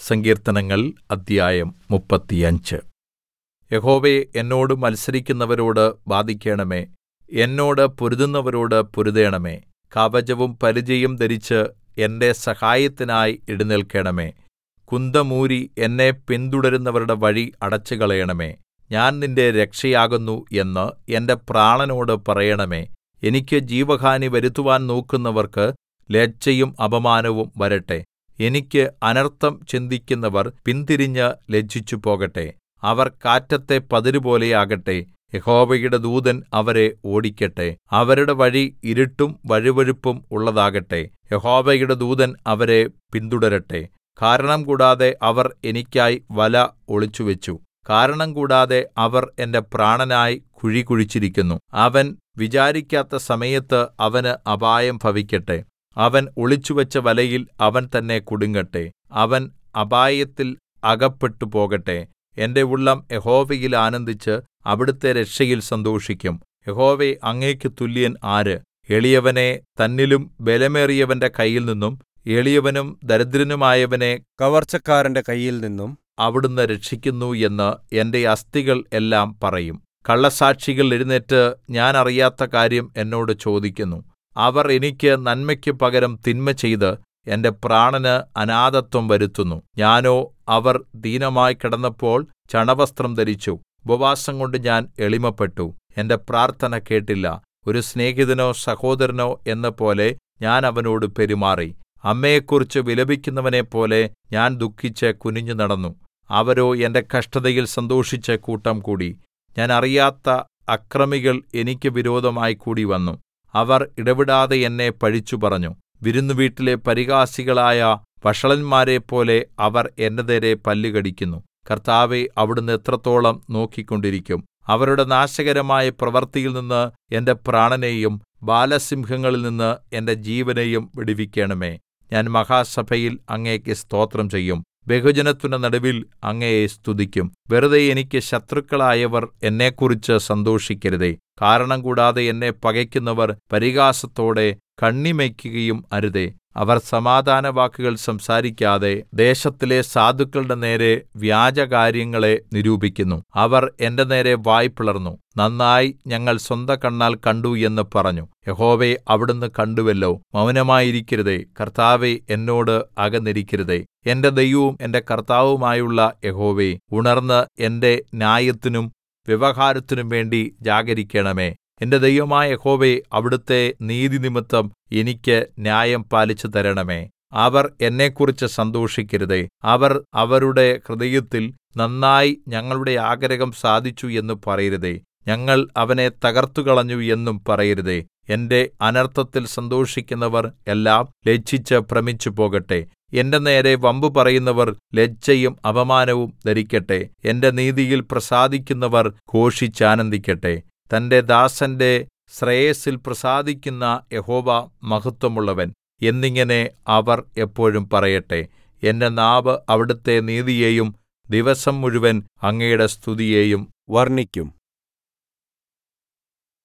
സങ്കീർത്തനങ്ങൾ അദ്ധ്യായം മുപ്പത്തിയഞ്ച് യഹോവേ എന്നോട് മത്സരിക്കുന്നവരോട് വാദിക്കണമേ എന്നോട് പൊരുതുന്നവരോട് പൊരുതേണമേ കവചവും പരിചയും ധരിച്ച് എന്റെ സഹായത്തിനായി എഴുന്നേല്ക്കണമേ കുന്തമൂരി എന്നെ പിന്തുടരുന്നവരുടെ വഴി അടച്ചുകളയണമേ ഞാൻ നിന്റെ രക്ഷയാകുന്നു എന്ന് എന്റെ പ്രാണനോട് പറയണമേ എനിക്ക് ജീവഹാനി വരുത്തുവാൻ നോക്കുന്നവർക്ക് ലജ്ജയും അപമാനവും വരട്ടെ എനിക്ക് അനർത്ഥം ചിന്തിക്കുന്നവർ പിന്തിരിഞ്ഞ് ലജ്ജിച്ചുപോകട്ടെ അവർ കാറ്റത്തെ പതിരുപോലെയാകട്ടെ യഹോവയുടെ ദൂതൻ അവരെ ഓടിക്കട്ടെ അവരുടെ വഴി ഇരുട്ടും വഴുവഴുപ്പും ഉള്ളതാകട്ടെ യഹോവയുടെ ദൂതൻ അവരെ പിന്തുടരട്ടെ കാരണം കൂടാതെ അവർ എനിക്കായി വല ഒളിച്ചുവെച്ചു കാരണം കൂടാതെ അവർ എന്റെ പ്രാണനായി കുഴി കുഴിച്ചിരിക്കുന്നു അവൻ വിചാരിക്കാത്ത സമയത്ത് അവന് അപായം ഭവിക്കട്ടെ അവൻ ഒളിച്ചുവെച്ച വലയിൽ അവൻ തന്നെ കുടുങ്ങട്ടെ അവൻ അപായത്തിൽ അകപ്പെട്ടു പോകട്ടെ എന്റെ ഉള്ളം യഹോവയിൽ ആനന്ദിച്ച് അവിടുത്തെ രക്ഷയിൽ സന്തോഷിക്കും യഹോവേ അങ്ങേക്ക് തുല്യൻ ആര് എളിയവനെ തന്നിലും ബലമേറിയവന്റെ കയ്യിൽനിന്നും എളിയവനും ദരിദ്രനുമായവനെ കവർച്ചക്കാരന്റെ കയ്യിൽ നിന്നും അവിടുന്ന് രക്ഷിക്കുന്നു എന്ന് എന്റെ അസ്ഥികൾ എല്ലാം പറയും കള്ളസാക്ഷികൾ എഴുന്നേറ്റ് ഞാൻ അറിയാത്ത കാര്യം എന്നോട് ചോദിക്കുന്നു അവർ എനിക്ക് നന്മയ്ക്ക് പകരം തിന്മ ചെയ്ത് എന്റെ പ്രാണന് അനാഥത്വം വരുത്തുന്നു ഞാനോ അവർ ദീനമായി കിടന്നപ്പോൾ ചണവസ്ത്രം ധരിച്ചു ഉപവാസം കൊണ്ട് ഞാൻ എളിമപ്പെട്ടു എന്റെ പ്രാർത്ഥന കേട്ടില്ല ഒരു സ്നേഹിതനോ സഹോദരനോ എന്നപോലെ ഞാൻ അവനോട് പെരുമാറി അമ്മയെക്കുറിച്ച് വിലപിക്കുന്നവനെപ്പോലെ ഞാൻ ദുഃഖിച്ച് കുനിഞ്ഞു നടന്നു അവരോ എന്റെ കഷ്ടതയിൽ സന്തോഷിച്ച് കൂട്ടം കൂടി ഞാൻ അറിയാത്ത അക്രമികൾ എനിക്ക് വിരോധമായി കൂടിവന്നു അവർ ഇടവിടാതെ എന്നെ പഴിച്ചു പറഞ്ഞു വിരുന്നുവീട്ടിലെ പരിഹാസികളായ വഷളന്മാരെപ്പോലെ അവർ എന്റെ നേരെ പല്ല് കടിക്കുന്നു കർത്താവേ അവിടുന്ന് എത്രത്തോളം നോക്കിക്കൊണ്ടിരിക്കും അവരുടെ നാശകരമായ പ്രവൃത്തിയിൽ നിന്ന് എന്റെ പ്രാണനെയും ബാലസിംഹങ്ങളിൽ നിന്ന് എന്റെ ജീവനെയും വിടുവിക്കണമേ ഞാൻ മഹാസഭയിൽ അങ്ങേക്ക് സ്തോത്രം ചെയ്യും ബഹുജനത്തിന്റെ നടുവിൽ അങ്ങയെ സ്തുതിക്കും വെറുതെ എനിക്ക് ശത്രുക്കളായവർ എന്നെക്കുറിച്ച് സന്തോഷിക്കരുതേ കാരണം കൂടാതെ എന്നെ പകയ്ക്കുന്നവർ പരിഹാസത്തോടെ കണ്ണിമയ്ക്കുകയും അരുതേ അവർ സമാധാനവാക്കുകൾ സംസാരിക്കാതെ ദേശത്തിലെ സാധുക്കളുടെ നേരെ വ്യാജകാര്യങ്ങളെ നിരൂപിക്കുന്നു അവർ എന്റെ നേരെ വായ് പിളർന്നു നന്നായി ഞങ്ങൾ സ്വന്ത കണ്ണാൽ കണ്ടു എന്ന് പറഞ്ഞു യഹോവേ അവിടുന്ന് കണ്ടുവല്ലോ മൗനമായിരിക്കരുതേ കർത്താവേ എന്നോട് അകന്നിരിക്കരുതേ എന്റെ ദൈവവും എന്റെ കർത്താവുമായുള്ള യഹോവേ ഉണർന്ന് എന്റെ ന്യായത്തിനും വ്യവഹാരത്തിനും വേണ്ടി ജാഗരിക്കണമേ എന്റെ ദൈവമായ യഹോവേ അവിടുത്തെ നീതിനിമിത്തം എനിക്ക് ന്യായം പാലിച്ചു തരണമേ അവർ എന്നെക്കുറിച്ച് സന്തോഷിക്കരുതേ അവർ അവരുടെ ഹൃദയത്തിൽ നന്നായി ഞങ്ങളുടെ ആഗ്രഹം സാധിച്ചു എന്ന് പറയരുതേ ഞങ്ങൾ അവനെ തകർത്തുകളഞ്ഞു എന്നും പറയരുതേ എന്റെ അനർത്ഥത്തിൽ സന്തോഷിക്കുന്നവർ എല്ലാം ലജ്ജിച്ച് ഭ്രമിച്ചു പോകട്ടെ എന്റെ നേരെ വമ്പു പറയുന്നവർ ലജ്ജയും അപമാനവും ധരിക്കട്ടെ എന്റെ നീതിയിൽ പ്രസാദിക്കുന്നവർ ഘോഷിച്ചാനന്ദിക്കട്ടെ തന്റെ ദാസന്റെ ശ്രേയസ്സിൽ പ്രസാദിക്കുന്ന യഹോവ മഹത്വമുള്ളവൻ എന്നിങ്ങനെ അവർ എപ്പോഴും പറയട്ടെ എന്റെ നാവ് അവിടുത്തെ നീതിയെയും ദിവസം മുഴുവൻ അങ്ങയുടെ സ്തുതിയെയും വർണ്ണിക്കും